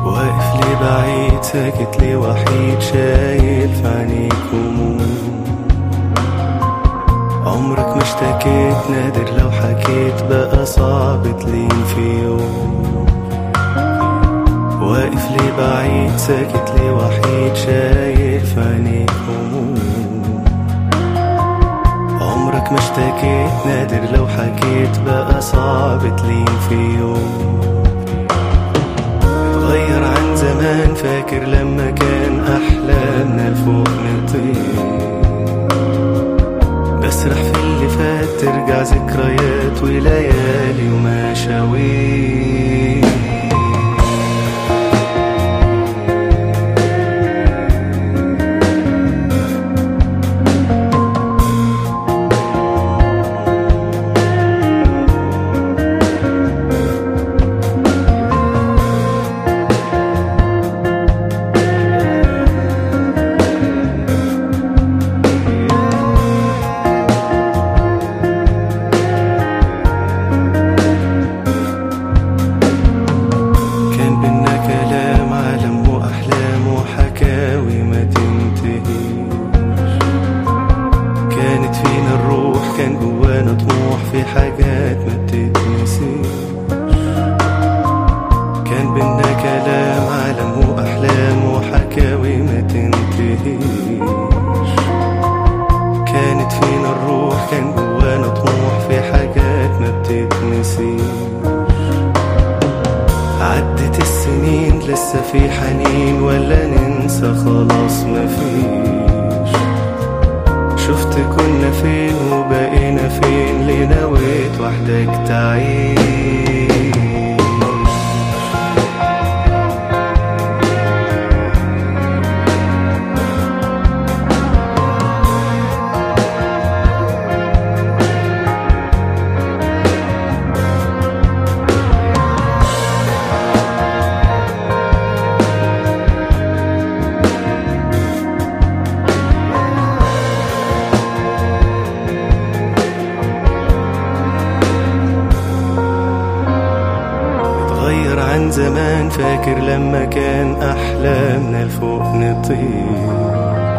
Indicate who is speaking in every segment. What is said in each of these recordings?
Speaker 1: واقف لي بعيد ساكت لي وحيد شايل في عينيك هموم عمرك ما اشتكيت نادر لو حكيت بقى صعب تلين في يوم واقف لي بعيد ساكت لي وحيد شايل في عينيك هموم عمرك ما اشتكيت نادر لو حكيت بقى صعب تلين في يوم اتغير عن زمان فاكر لما كان أحلامنا لفوق نطير بسرح في اللي فات ترجع ذكريات وليالي ومشاوير كان بينا كلام عالم وأحلام وحكاوي ما تنتهيش كانت فينا الروح كان جوانا طموح في حاجات ما تتنسيش كان بينا كلام عالم وأحلام وحكاوي ما تنتهيش كانت فينا الروح كان جوانا طموح في حاجات ما بتتنسيش عدت السنين لسه في حنين ولا ننسى خلاص مفيش شفت كنا فين وبقينا فين ليه نويت وحدك تعيش اتغير عن زمان فاكر لما كان أحلامنا لفوق نطير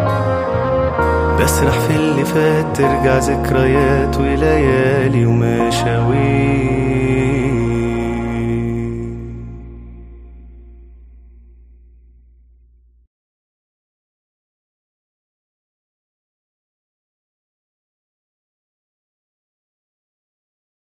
Speaker 1: بسرح في اللي فات ترجع ذكريات وليالي ومشاوير